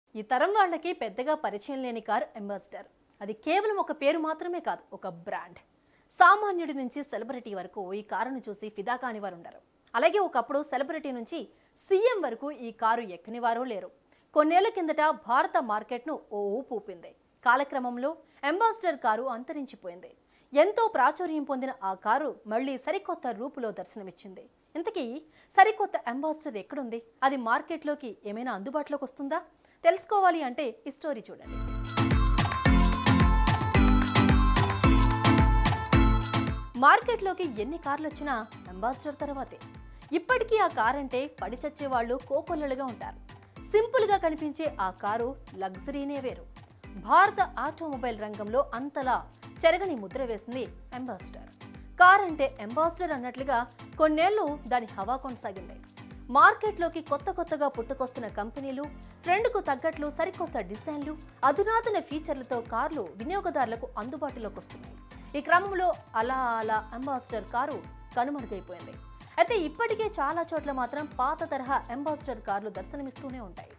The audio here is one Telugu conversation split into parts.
ఈ తరం వాళ్ళకి పెద్దగా పరిచయం లేని కార్ అంబాసిడర్ అది కేవలం ఒక పేరు మాత్రమే కాదు ఒక బ్రాండ్ సామాన్యుడి నుంచి సెలబ్రిటీ వరకు ఈ కారును చూసి ఫిదా కాని వారు ఉండరు అలాగే ఒకప్పుడు సెలబ్రిటీ నుంచి సీఎం వరకు ఈ కారు ఎక్కని వారు లేరు కొన్నేళ్ల కిందట భారత మార్కెట్ను ఓ ఊపు ఊపింది కాలక్రమంలో అంబాసిడర్ కారు అంతరించిపోయింది ఎంతో ప్రాచుర్యం పొందిన ఆ కారు మళ్ళీ సరికొత్త రూపులో దర్శనమిచ్చింది ఇంతకీ సరికొత్త అంబాసిడర్ ఎక్కడుంది అది మార్కెట్లోకి ఏమైనా అందుబాటులోకి వస్తుందా తెలుసుకోవాలి అంటే ఈ స్టోరీ చూడండి మార్కెట్లోకి ఎన్ని కార్లు వచ్చినా అంబాసిడర్ తర్వాతే ఇప్పటికీ ఆ కార్ అంటే పడి చచ్చే వాళ్ళు కోకొల్లలుగా ఉంటారు సింపుల్గా కనిపించే ఆ కారు లగ్జరీనే వేరు భారత ఆటోమొబైల్ రంగంలో అంతలా చెరగని ముద్ర వేసింది అంబాసిడర్ కార్ అంటే అంబాసిడర్ అన్నట్లుగా కొన్నేళ్లు దాని హవా కొనసాగింది మార్కెట్లోకి కొత్త కొత్తగా పుట్టుకొస్తున్న కంపెనీలు ట్రెండ్కు తగ్గట్లు సరికొత్త డిజైన్లు అధునాతన ఫీచర్లతో కార్లు వినియోగదారులకు అందుబాటులోకి వస్తున్నాయి ఈ క్రమంలో అలా అలా అంబాసిడర్ కారు కనుమరుగైపోయింది అయితే ఇప్పటికే చాలా చోట్ల మాత్రం పాత తరహా అంబాసిడర్ కార్లు దర్శనమిస్తూనే ఉంటాయి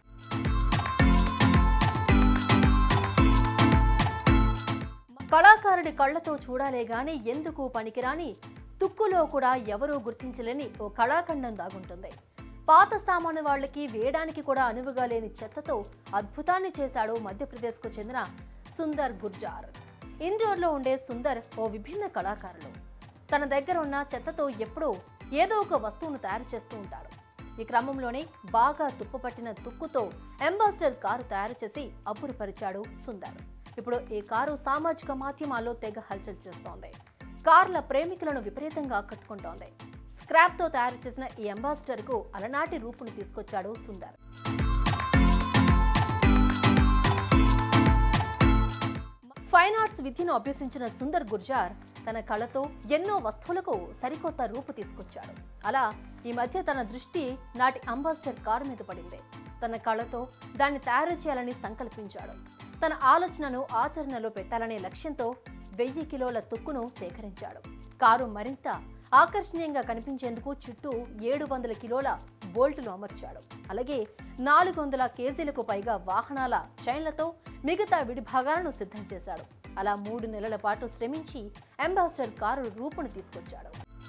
కళాకారుడి కళ్ళతో చూడాలే గాని ఎందుకు పనికిరాని తుక్కులో కూడా ఎవరూ గుర్తించలేని ఓ కళాఖండం దాగుంటుంది పాత సామాను వాళ్ళకి వేయడానికి కూడా అనువుగా లేని చెత్తతో అద్భుతాన్ని చేశాడు మధ్యప్రదేశ్కు చెందిన సుందర్ గుర్జార్ ఇండోర్లో ఉండే సుందర్ ఓ విభిన్న కళాకారులు తన దగ్గర ఉన్న చెత్తతో ఎప్పుడూ ఏదో ఒక వస్తువును తయారు చేస్తూ ఉంటాడు ఈ క్రమంలోనే బాగా తుప్పుపట్టిన తుక్కుతో అంబాసిడర్ కారు తయారు చేసి అబ్బురుపరిచాడు సుందర్ ఇప్పుడు ఈ కారు సామాజిక మాధ్యమాల్లో తెగ హల్చల్ చేస్తోంది కార్ల ప్రేమికులను విపరీతంగా ఆకట్టుకుంటోంది స్క్రాప్ తో తయారు చేసిన ఈ అంబాసిడర్ కు అలనాటి రూపును తీసుకొచ్చాడు సుందర్ ఫైన్ ఆర్ట్స్ విద్యను అభ్యసించిన సుందర్ గుర్జార్ తన కళతో ఎన్నో వస్తువులకు సరికొత్త రూపు తీసుకొచ్చాడు అలా ఈ మధ్య తన దృష్టి నాటి అంబాసిడర్ కారు మీద పడింది తన కళతో దాన్ని తయారు చేయాలని సంకల్పించాడు తన ఆలోచనను ఆచరణలో పెట్టాలనే లక్ష్యంతో వెయ్యి కిలోల తుక్కును సేకరించాడు కారు మరింత ఆకర్షణీయంగా కనిపించేందుకు చుట్టూ ఏడు వందల కిలోల బోల్టులు అమర్చాడు అలాగే నాలుగు వందల కేజీలకు పైగా వాహనాల చైన్లతో మిగతా విడిభాగాలను సిద్ధం చేశాడు అలా మూడు నెలల పాటు శ్రమించి అంబాసిడర్ కారు రూపును తీసుకొచ్చాడు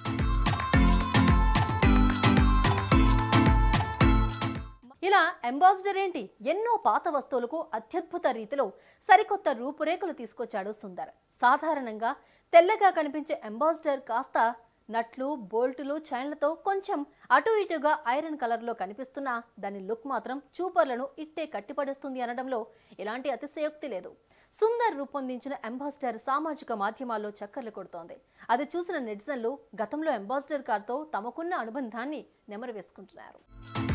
ఇలా అంబాసిడర్ ఏంటి ఎన్నో పాత వస్తువులకు అత్యద్భుత రీతిలో సరికొత్త రూపురేఖలు తీసుకొచ్చాడు సుందర్ సాధారణంగా తెల్లగా కనిపించే అంబాసిడర్ కాస్త నట్లు బోల్టులు చైన్లతో కొంచెం అటు ఇటుగా ఐరన్ కలర్లో కనిపిస్తున్నా దాని లుక్ మాత్రం చూపర్లను ఇట్టే కట్టిపడేస్తుంది అనడంలో ఎలాంటి అతిశయోక్తి లేదు సుందర్ రూపొందించిన అంబాసిడర్ సామాజిక మాధ్యమాల్లో చక్కర్లు కొడుతోంది అది చూసిన నెటిజన్లు గతంలో అంబాసిడర్ కార్తో తమకున్న అనుబంధాన్ని నెమరు వేసుకుంటున్నారు